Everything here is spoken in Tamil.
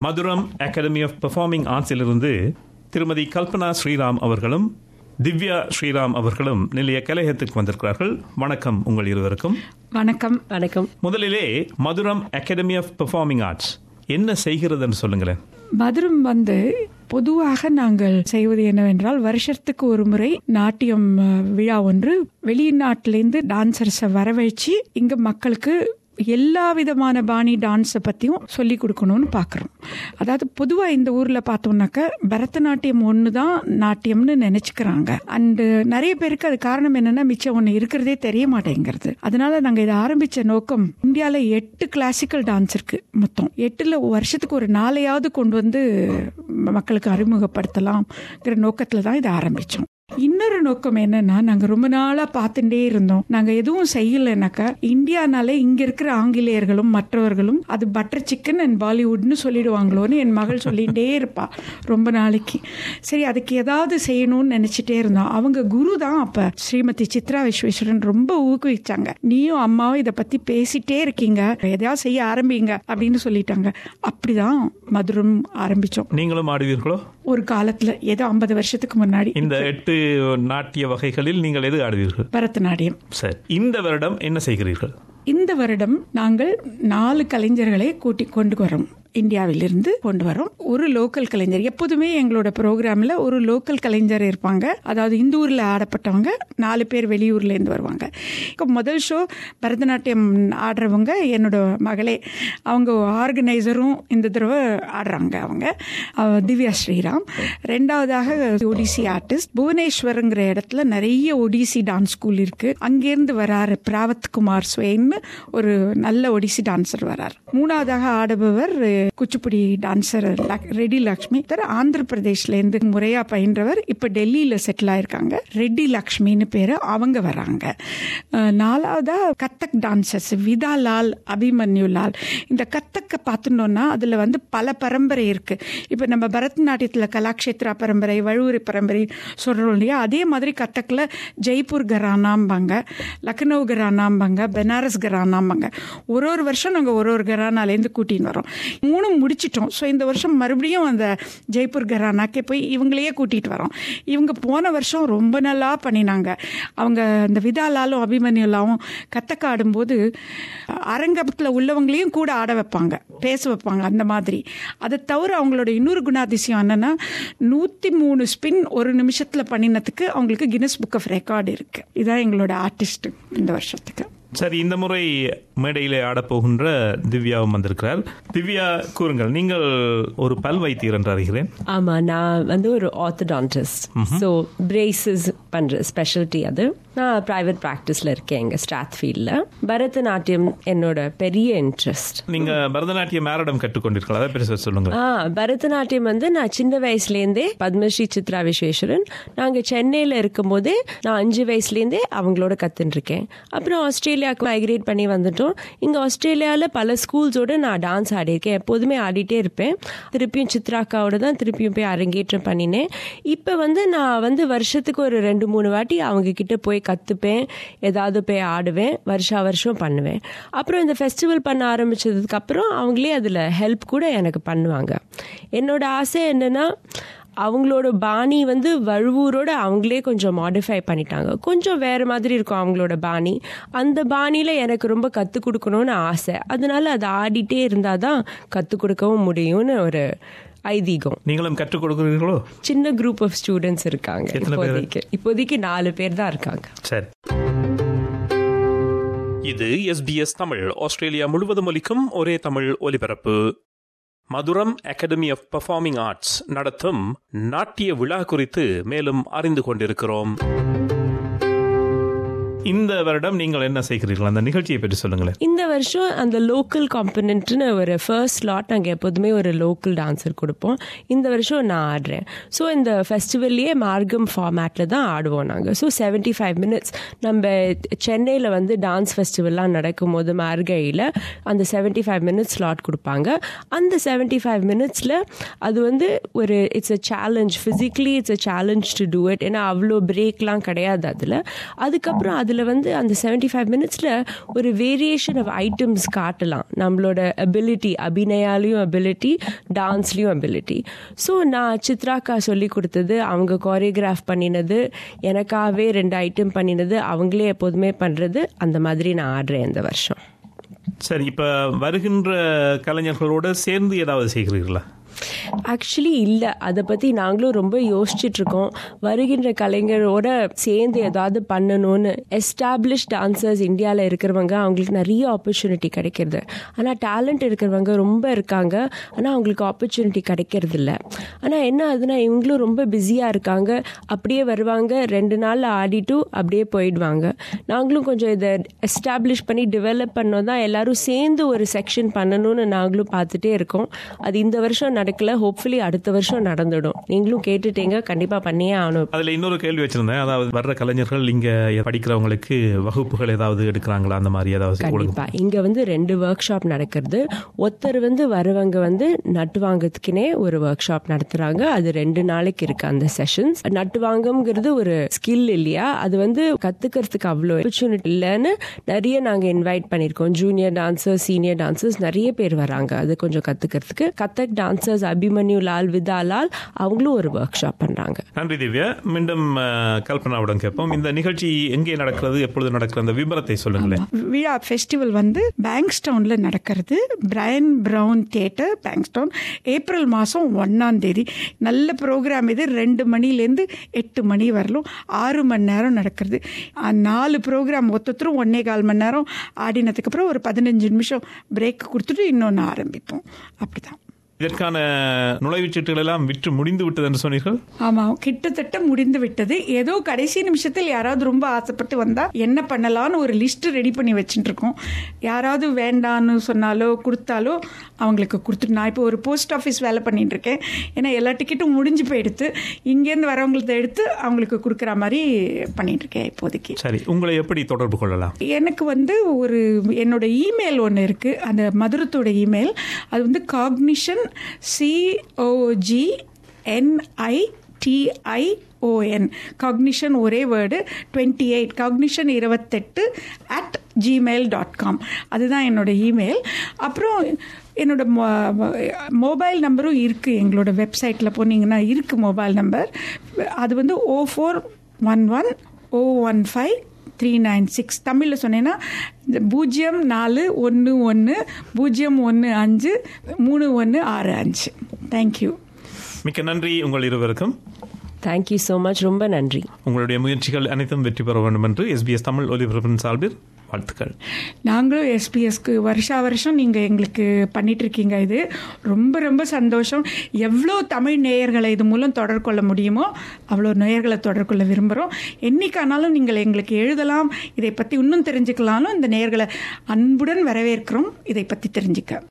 மதுரம் அகாடமி ஆஃப் பெர்ஃபார்மிங் ஆர்ட்ஸிலிருந்து திருமதி கல்பனா ஸ்ரீராம் அவர்களும் திவ்யா ஸ்ரீராம் அவர்களும் நிலைய கலையகத்துக்கு வந்திருக்கிறார்கள் வணக்கம் உங்கள் இருவருக்கும் வணக்கம் வணக்கம் முதலிலே Madhuram academy of performing arts என்ன செய்கிறதுன்னு சொல்லுங்களேன் மதுரம் வந்து பொதுவாக நாங்கள் செய்வது என்னவென்றால் வருஷத்துக்கு ஒரு முறை நாட்டியம் அஹ், விழா ஒன்று வெளிநாட்டிலேருந்து டான்சர்ஸை வரவழைச்சு இங்க மக்களுக்கு எல்லா விதமான பாணி டான்ஸை பற்றியும் சொல்லி கொடுக்கணும்னு பார்க்குறோம் அதாவது பொதுவாக இந்த ஊரில் பார்த்தோம்னாக்க பரதநாட்டியம் ஒன்று தான் நாட்டியம்னு நினச்சிக்கிறாங்க அண்டு நிறைய பேருக்கு அது காரணம் என்னன்னா மிச்சம் ஒன்று இருக்கிறதே தெரிய மாட்டேங்கிறது அதனால நாங்கள் இதை ஆரம்பித்த நோக்கம் இந்தியாவில் எட்டு கிளாசிக்கல் டான்ஸ் இருக்கு மொத்தம் எட்டில் வருஷத்துக்கு ஒரு நாளையாவது கொண்டு வந்து மக்களுக்கு அறிமுகப்படுத்தலாம்ங்கிற நோக்கத்தில் தான் இதை ஆரம்பித்தோம் இன்னொரு நோக்கம் என்னன்னா நாங்க ரொம்ப நாளா பார்த்துட்டே இருந்தோம் நாங்க எதுவும் செய்யலைனாக்கா இந்தியானாலே இங்க இருக்கிற ஆங்கிலேயர்களும் மற்றவர்களும் அது பட்டர் சிக்கன் அண்ட் பாலிவுட்னு சொல்லிடுவாங்களோன்னு என் மகள் சொல்லிகிட்டே இருப்பா ரொம்ப நாளைக்கு சரி அதுக்கு ஏதாவது செய்யணும்னு நினைச்சிட்டே இருந்தோம் அவங்க குரு தான் அப்ப ஸ்ரீமதி சித்ரா விஸ்வேஸ்வரன் ரொம்ப ஊக்குவிச்சாங்க நீயும் அம்மாவும் இதை பத்தி பேசிட்டே இருக்கீங்க எதையாவது செய்ய ஆரம்பிங்க அப்படின்னு சொல்லிட்டாங்க அப்படிதான் மதுரம் ஆரம்பிச்சோம் நீங்களும் ஆடுவீர்களோ ஒரு காலத்துல ஏதோ ஐம்பது வருஷத்துக்கு முன்னாடி இந்த எட்டு நாட்டிய வகைகளில் நீங்கள் எது ஆடுவீர்கள் பரதநாட்டியம் சரி இந்த வருடம் என்ன செய்கிறீர்கள் இந்த வருடம் நாங்கள் நாலு கலைஞர்களை கூட்டி கொண்டு வரோம் இந்தியாவிலிருந்து கொண்டு வரோம் ஒரு லோக்கல் கலைஞர் எப்போதுமே எங்களோட ப்ரோக்ராம்ல ஒரு லோக்கல் கலைஞர் இருப்பாங்க அதாவது இந்த ஊர்ல ஆடப்பட்டவங்க நாலு பேர் வெளியூர்ல இருந்து வருவாங்க இப்போ முதல் ஷோ பரதநாட்டியம் ஆடுறவங்க என்னோட மகளே அவங்க ஆர்கனைசரும் இந்த தடவை ஆடுறாங்க அவங்க அவ திவ்யா ஸ்ரீராம் ரெண்டாவதாக ஒடிசி ஆர்டிஸ்ட் புவனேஸ்வருங்கிற இடத்துல நிறைய ஒடிசி டான்ஸ் ஸ்கூல் இருக்கு அங்கேருந்து வராரு பிராவத் குமார் ஸ்வெயின்னு ஒரு நல்ல ஒடிசி டான்சர் வரார் மூணாவதாக ஆடுபவர் குச்சிப்புடி டான்சர் லக்- ரெட்டி லக்ஷ்மி தர ஆந்திர பிரதேஷ்ல இருந்து முறையா பயின்றவர் இப்ப டெல்லியில செட்டில் ஆயிருக்காங்க ரெட்டி லக்ஷ்மின்னு பேரு அவங்க வராங்க அஹ், நாலாவதா கத்தக் டான்சர்ஸ் விதா லால் அபிமன்யு லால் இந்த கத்தக்க பார்த்துட்டோம்னா அதுல வந்து பல பரம்பரை இருக்கு இப்ப நம்ம பரதநாட்டியத்துல கலாக்ஷேத்ரா பரம்பரை வழுவூர் பரம்பரை சொல்றோம் இல்லையா அதே மாதிரி கத்தக்ல ஜெய்ப்பூர் கரானாம்பாங்க லக்னோ கரானாம்பாங்க பெனாரஸ் கரானாம்பாங்க ஒரு ஒரு வருஷம் நாங்கள் ஒரு ஒரு கரானாலேருந்து கூட்டின்னு வரோம் மூணும் முடிச்சிட்டோம் ஸோ இந்த வருஷம் மறுபடியும் அந்த ஜெய்ப்பூர் கரானாக்கே போய் இவங்களையே கூட்டிகிட்டு வரோம் இவங்க போன வருஷம் ரொம்ப நல்லா பண்ணினாங்க அவங்க இந்த விதாலாலும் அபிமன்யுலாவும் கத்தக்க ஆடும்போது அரங்கத்தில் உள்ளவங்களையும் கூட ஆட வைப்பாங்க பேச வைப்பாங்க அந்த மாதிரி அதை தவிர அவங்களோட இன்னொரு குணாதிசயம் என்னன்னா நூற்றி மூணு ஸ்பின் ஒரு நிமிஷத்தில் பண்ணினதுக்கு அவங்களுக்கு கின்னஸ் புக் ஆஃப் ரெக்கார்டு இருக்கு இதான் எங்களோட ஆர்டிஸ்ட் இந்த வருஷத்துக்கு சரி இந்த முறை மேடையிலே ஆடப்போகின்ற திவ்யாவும் வந்திருக்கிறார் திவ்யா கூறுங்கள் நீங்கள் ஒரு பல் வைத்தியர் என்று அறிகிறேன் ஆமா நான் வந்து ஒரு ஆர்த்தடான்டிஸ்ட் ஸோ பிரேசஸ் பண்ற ஸ்பெஷாலிட்டி அது நான் பிரைவேட் ப்ராக்டிஸ்ல இருக்கேன் எங்க ஸ்டாத்ஃபீல்ட்ல பரதநாட்டியம் என்னோட பெரிய இன்ட்ரெஸ்ட் நீங்க பரதநாட்டியம் மேரிடம் கற்றுக்கொண்டீர்கள் அதை பெருசா சொல்லுங்க ஆ பரதநாட்டியம் வந்து நான் சின்ன வயசுலேருந்தே பத்மஸ்ரீ சித்ரா விஸ்வேஸ்வரன் நாங்கள் சென்னையில் இருக்கும்போதே நான் அஞ்சு வயசுலேருந்தே அவங்களோட கத்துன்னு இருக்கேன் அப்புறம் ஆஸ்திரேலியாவுக்கு மைக்ரேட் பண்ணி வந்துட்டோம் இங்கே ஆஸ்திரேலியாவில் பல ஸ்கூல்ஸோட நான் டான்ஸ் ஆடியிருக்கேன் எப்போதுமே ஆடிட்டே இருப்பேன் திருப்பியும் சித்ராக்காவோட தான் திருப்பியும் போய் அரங்கேற்றம் பண்ணினேன் இப்போ வந்து நான் வந்து வருஷத்துக்கு ஒரு ரெண்டு மூணு வாட்டி அவங்க கிட்ட போய் கற்றுப்பேன் ஏதாவது போய் ஆடுவேன் வருஷா வருஷம் பண்ணுவேன் அப்புறம் இந்த ஃபெஸ்டிவல் பண்ண ஆரம்பிச்சதுக்கு அப்புறம் அவங்களே அதில் ஹெல்ப் கூட எனக்கு பண்ணுவாங்க என்னோட ஆசை என்னன்னா அவங்களோட பாணி வந்து வழுவூரோட அவங்களே கொஞ்சம் மாடிஃபை பண்ணிட்டாங்க கொஞ்சம் வேற மாதிரி இருக்கும் அவங்களோட பாணி அந்த பாணியில எனக்கு ரொம்ப கற்றுக் கொடுக்கணும்னு ஆசை அதனால அதை ஆடிட்டே இருந்தாதான் கற்றுக் கொடுக்கவும் முடியும்னு ஒரு ஐதீகம் நீங்களும் கற்றுக் கொடுக்கிறீர்களோ சின்ன குரூப் ஆஃப் ஸ்டூடெண்ட்ஸ் இருக்காங்க எத்தனை பேரு? இப்போதைக்கு இப்போதைக்கு நாலு பேர் தான் இருக்காங்க சரி இது எஸ்பிஎஸ் தமிழ் ஆஸ்திரேலியா முழுவதும் ஒலிக்கும் ஒரே தமிழ் ஒலிபரப்பு Madhuram academy of performing arts நடத்தும் நாட்டிய விழா குறித்து மேலும் அறிந்து கொண்டிருக்கிறோம் இந்த வருடம் நீங்கள் என்ன செய்கிறீர்கள் அந்த நிகழ்ச்சியை பற்றி சொல்லுங்களேன் இந்த வருஷம் அந்த லோக்கல் காம்பனண்ட்னு ஒரு ஃபர்ஸ்ட் ஸ்லாட் நாங்கள் எப்போதுமே ஒரு லோக்கல் டான்சர் கொடுப்போம் இந்த வருஷம் நான் ஆடுறேன் ஸோ இந்த ஃபெஸ்டிவல்லையே மார்க்கம் ஃபார்மேட்டில் தான் ஆடுவோம் நாங்கள் ஸோ செவன்ட்டி ஃபைவ் மினிட்ஸ் நம்ம சென்னையில் வந்து டான்ஸ் ஃபெஸ்டிவல்லாம் நடக்கும்போது மார்கழியில் அந்த செவன்ட்டி ஃபைவ் மினிட்ஸ் ஸ்லாட் கொடுப்பாங்க அந்த செவன்ட்டி ஃபைவ் மினிட்ஸில் அது வந்து ஒரு it's a challenge physically it's a challenge to do it ஏன்னா அவ்வளோ பிரேக்லாம் கிடையாது அதில் அதுக்கப்புறம் அது அதில் வந்து அந்த செவன்டி ஃபைவ் மினிட்ஸில் ஒரு வேரியேஷன் ஆஃப் ஐட்டம்ஸ் காட்டலாம் நம்மளோட அபிலிட்டி அபிநயாலையும் அபிலிட்டி டான்ஸ்லேயும் அபிலிட்டி ஸோ நான் சித்ராக்கா சொல்லி கொடுத்தது அவங்க கோரியோகிராஃப் பண்ணினது எனக்காகவே ரெண்டு ஐட்டம் பண்ணினது அவங்களே எப்போதுமே பண்ணுறது அந்த மாதிரி நான் ஆடுறேன் இந்த வருஷம் சரி இப்போ வருகின்ற கலைஞர்களோட சேர்ந்து ஏதாவது செய்கிறீர்களா ஆக்சுவலி இல்லை அதை பற்றி நாங்களும் ரொம்ப யோசிச்சுட்டு இருக்கோம் வருகின்ற கலைஞரோட சேர்ந்து ஏதாவது பண்ணணும்னு எஸ்டாப்ளிஷ் டான்சர்ஸ் இந்தியாவில் இருக்கிறவங்க அவங்களுக்கு நிறைய ஆப்பர்ச்சுனிட்டி கிடைக்கிறது ஆனால் டேலண்ட் இருக்கிறவங்க ரொம்ப இருக்காங்க ஆனால் அவங்களுக்கு ஆப்பர்ச்சுனிட்டி கிடைக்கிறது இல்லை ஆனால் என்ன ஆகுதுன்னா இவங்களும் ரொம்ப பிஸியாக இருக்காங்க அப்படியே வருவாங்க ரெண்டு நாள் ஆடிட்டு அப்படியே போயிடுவாங்க நாங்களும் கொஞ்சம் இதை எஸ்டாப்ளிஷ் பண்ணி டெவலப் பண்ணோம் தான் எல்லாரும் சேர்ந்து ஒரு செக்ஷன் பண்ணணும்னு நாங்களும் பார்த்துட்டே இருக்கோம் அது இந்த வருஷம் நடக்கல ஹோப்ஃபுல்லி அடுத்த வருஷம் நடந்துடும் நீங்களும் கேட்டுட்டீங்க கண்டிப்பா பண்ணியே ஆகணும் அதில் இன்னொரு கேள்வி வச்சிருந்தேன் அதாவது வர்ற கலைஞர்கள் இங்க படிக்கிறவங்களுக்கு வகுப்புகள் ஏதாவது எடுக்கிறாங்களா அந்த மாதிரி ஏதாவது ஒழுங்கு- கண்டிப்பா இங்க வந்து ரெண்டு ஒர்க் ஷாப் நடக்கிறது ஒருத்தர் வந்து வரவங்க வந்து நட்டுவாங்கத்துக்குனே ஒரு ஒர்க் ஷாப் நடத்துறாங்க அது ரெண்டு நாளைக்கு இருக்கு அந்த செஷன்ஸ் நட்டுவாங்கம்ங்கிறது ஒரு ஸ்கில் இல்லையா அது வந்து கத்துக்கிறதுக்கு அவ்வளோ ஆப்பர்ச்சுனிட்டி இல்லைன்னு நிறைய நாங்க இன்வைட் பண்ணியிருக்கோம் ஜூனியர் டான்சர்ஸ் சீனியர் டான்சர்ஸ் நிறைய பேர் வராங்க அது கொஞ்சம் கத்துக்கிறதுக்கு கத்தக் டான்சர்ஸ் அபிமன்யு லால் விதா லால் அவங்களும் ஒரு ஒர்க் ஷாப் பண்றாங்க நன்றி திவ்யா மீண்டும் அஹ், கல்பனாவிடம் கேட்போம் இந்த நிகழ்ச்சி எங்கே நடக்கிறது எப்பொழுது நடக்கிறது அந்த விவரத்தை சொல்லுங்களேன் விழா ஃபெஸ்டிவல் வந்து பேங்க்ஸ்டவுன்ல நடக்கிறது Brian Brown theatre Bankstown April மாதம் ஒன்னாம் தேதி நல்ல ப்ரோக்ராம் இது ரெண்டு மணிலேருந்து எட்டு மணி வரலும் ஆறு மணி நேரம் நடக்கிறது அஹ், நாலு ப்ரோக்ராம் ஒத்தொத்தரும் ஒன்னே கால் மணி நேரம் ஆடினதுக்கப்புறம் ஒரு பதினஞ்சு நிமிஷம் பிரேக் கொடுத்துட்டு இன்னொன்று ஆரம்பிப்போம் அப்படிதான் இதற்கான நுழைவுச்சீட்டுகள் எல்லாம் விற்று முடிந்து விட்டது என்று சொன்னீர்கள் ஆமாம் கிட்டத்தட்ட முடிந்து விட்டது ஏதோ கடைசி நிமிஷத்தில் யாராவது ரொம்ப ஆசைப்பட்டு வந்தா என்ன பண்ணலாம்னு ஒரு லிஸ்ட் ரெடி பண்ணி வச்சுட்டு இருக்கோம் யாராவது வேண்டான்னு சொன்னாலோ கொடுத்தாலோ அவங்களுக்கு கொடுத்துட்டு நான் இப்போ ஒரு போஸ்ட் ஆஃபீஸ் வேலை பண்ணிட்டு இருக்கேன் ஏன்னா எல்லா டிக்கெட்டும் முடிஞ்சு போயிடுத்து இங்கேருந்து வரவங்களுக்கு எடுத்து அவங்களுக்கு கொடுக்குற மாதிரி பண்ணிட்டு இருக்கேன் இப்போதைக்கு சரி உங்களை எப்படி தொடர்பு கொள்ளலாம் எனக்கு வந்து ஒரு என்னோட இமெயில் ஒன்று இருக்குது அந்த மதுரத்தோட இமெயில் அது வந்து cognition C O G N I T I O N cognition ஒரே வேர்டு டுவெண்ட்டி எயிட் காக்னிஷன் இருபத்தெட்டு அட் ஜிமெயில் டாட் காம் அதுதான் என்னோட இமெயில் அப்புறம் என்னோட மொபைல் நம்பரும் இருக்குது எங்களோட வெப்சைட்டில் போனீங்கன்னா இருக்குது மொபைல் நம்பர் அது வந்து O four one one O one five three nine six தமிழில் சொன்னேன்னா இந்த பூஜ்ஜியம் நாலு ஒன்று ஒன்று பூஜ்ஜியம் ஒன்று அஞ்சு மூணு ஒன்று ஆறு அஞ்சு தேங்க்யூ மிக்க நன்றி உங்கள் இருவருக்கும் தேங்க்யூ ஸோ மச் ரொம்ப நன்றி உங்களுடைய முயற்சிகள் அனைத்தும் வெற்றி பெற வேண்டும் என்று எஸ்பிஎஸ் தமிழ் ஒலிபரப்பின் சார்பில் வாழ்த்துக்கள் நாங்களும் எஸ்பிஎஸ்க்கு வருஷா வருஷம் நீங்கள் எங்களுக்கு பண்ணிட்டு இருக்கீங்க இது ரொம்ப ரொம்ப சந்தோஷம் எவ்வளோ தமிழ் நேயர்களை இது மூலம் தொடர்பு கொள்ள முடியுமோ அவ்வளோ நேயர்களை தொடர்பு கொள்ள விரும்புகிறோம் என்னைக்கானாலும் நீங்கள் எங்களுக்கு எழுதலாம் இதை பற்றி இன்னும் தெரிஞ்சுக்கலாலும் இந்த நேயர்களை அன்புடன் வரவேற்கிறோம் இதை பற்றி தெரிஞ்சுக்க